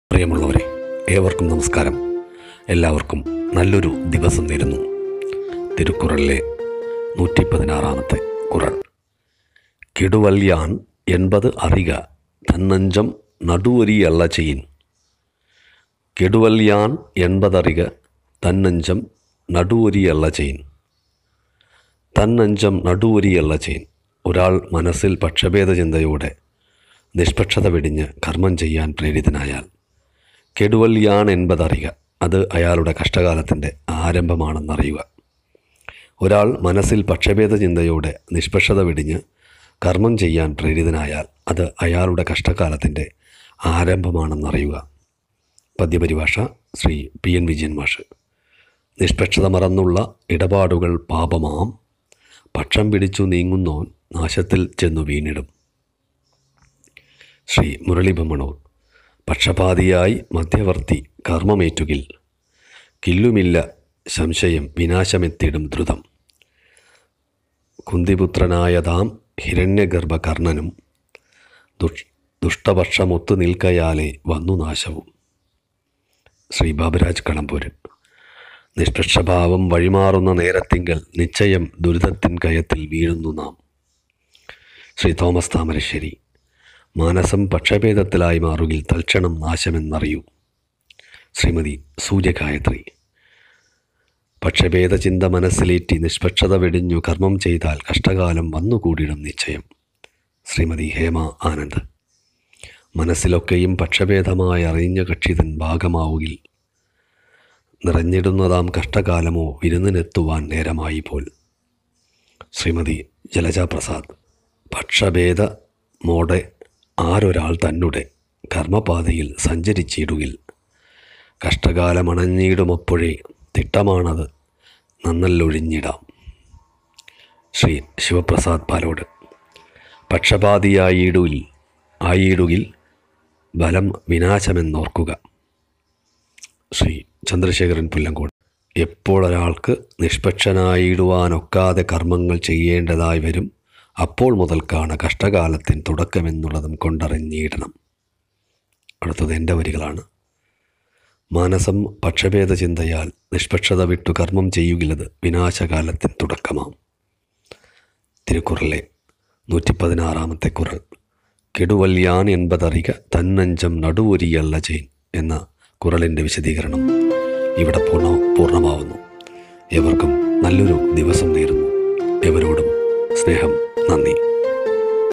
പ്രിയമുള്ളവരെ ഏവർക്കും നമസ്കാരം എല്ലാവർക്കും നല്ലൊരു ദിവസം നേരുന്നു തിരുക്കുറളിലെ നൂറ്റി പതിനാറാമത്തെ കുറൾ കിടുവല്യാൻ എൺപത് അറിക തന്നഞ്ചം നടുവരിയല്ല ചെയ്യിൻ കെടുവല്യാൻ എൺപതറിക തന്നഞ്ചം നടുവരിയല്ല ചെയ്യിൻ തന്നഞ്ചം നടുവരിയല്ല ചെയ്യിൻ ഒരാൾ മനസ്സിൽ പക്ഷഭേദ ചിന്തയോടെ നിഷ്പക്ഷത വെടിഞ്ഞ് കർമ്മം ചെയ്യാൻ പ്രേരിതനായാൽ കെടുവല്യാൻ എൺപതറിയുക അത് അയാളുടെ കഷ്ടകാലത്തിൻ്റെ ആരംഭമാണെന്നറിയുക ഒരാൾ മനസ്സിൽ പക്ഷഭേദ ചിന്തയോടെ നിഷ്പക്ഷത വെടിഞ്ഞ് കർമ്മം ചെയ്യാൻ പ്രേരിതനായാൽ അത് അയാളുടെ കഷ്ടകാലത്തിൻ്റെ ആരംഭമാണെന്നറിയുക പദ്യപരിഭാഷ ശ്രീ പി എൻ വിജയൻ മാഷ് നിഷ്പക്ഷത മറന്നുള്ള ഇടപാടുകൾ പാപമാം പക്ഷം പിടിച്ചു നീങ്ങുന്നോൻ നാശത്തിൽ ചെന്നു വീണിടും ശ്രീ മുരളി ബമ്മണൂർ പക്ഷപാതിയായി മധ്യവർത്തി കർമ്മമേറ്റുകിൽ കില്ലുമില്ല സംശയം വിനാശമെത്തിടും ദ്രുതം കുന്തിപുത്രനായതാം ഹിരണ്യഗർഭകർണനും ദുഷ് ദുഷ്ടപക്ഷമൊത്തു നിൽക്കയാലെ വന്നു നാശവും ശ്രീ ബാബുരാജ് കടമ്പൂര് നിഷ്പക്ഷഭാവം വഴിമാറുന്ന നേരത്തിങ്കൽ നിശ്ചയം ദുരിതത്തിൻ കയത്തിൽ വീഴുന്നു നാം ശ്രീ തോമസ് താമരശ്ശേരി മാനസം പക്ഷഭേദത്തിലായി മാറുകിൽ തൽക്ഷണം നാശമെന്നറിയൂ ശ്രീമതി സൂര്യഗായത്രി പക്ഷഭേദ ചിന്ത മനസ്സിലേറ്റി നിഷ്പക്ഷത വെടിഞ്ഞു കർമ്മം ചെയ്താൽ കഷ്ടകാലം വന്നുകൂടിയിടും നിശ്ചയം ശ്രീമതി ഹേമ ആനന്ദ് മനസ്സിലൊക്കെയും പക്ഷഭേദമായി അറിഞ്ഞ കക്ഷിതൻ ഭാഗമാവുകിൽ നിറഞ്ഞിടുന്നതാം കഷ്ടകാലമോ വിരുന്നിനെത്തുവാൻ നേരമായി പോൽ ശ്രീമതി ജലജ പ്രസാദ് പക്ഷഭേദ മോടെ ആരൊരാൾ തന്നെ കർമ്മപാതയിൽ സഞ്ചരിച്ചിടുകിൽ കഷ്ടകാലമണഞ്ഞിടുമപ്പോഴേ തിട്ടമാണത് നന്നല്ലൊഴിഞ്ഞിടാം ശ്രീ ശിവപ്രസാദ് പാലോട് പക്ഷപാതിയായിടുകിൽ ആയിടുകിൽ ബലം വിനാശമെന്നോർക്കുക ശ്രീ ചന്ദ്രശേഖരൻ പുല്ലങ്കോട് എപ്പോൾ ഒരാൾക്ക് നിഷ്പക്ഷനായിടുവാനൊക്കാതെ കർമ്മങ്ങൾ ചെയ്യേണ്ടതായി വരും അപ്പോൾ മുതൽക്കാണ് കഷ്ടകാലത്തിന് തുടക്കമെന്നുള്ളതും കൊണ്ടറിഞ്ഞിടണം അടുത്തത് എൻ്റെ വരികളാണ് മാനസം പക്ഷഭേദ ചിന്തയാൽ നിഷ്പക്ഷത വിട്ടു കർമ്മം ചെയ്യുകിലത് വിനാശകാലത്തിന് തുടക്കമാം തിരുക്കുറലെ നൂറ്റി പതിനാറാമത്തെ കുറൾ കെടുവല്യാൻ എൺപതറിക തന്നഞ്ചം നടുവൊരിയല്ല ചെയ്ൻ എന്ന കുറളിൻ്റെ വിശദീകരണം ഇവിടെ പൂർണ്ണ പൂർണ്ണമാവുന്നു എവർക്കും നല്ലൊരു ദിവസം നേരുന്നു എവരോടും സ്നേഹം നന്ദി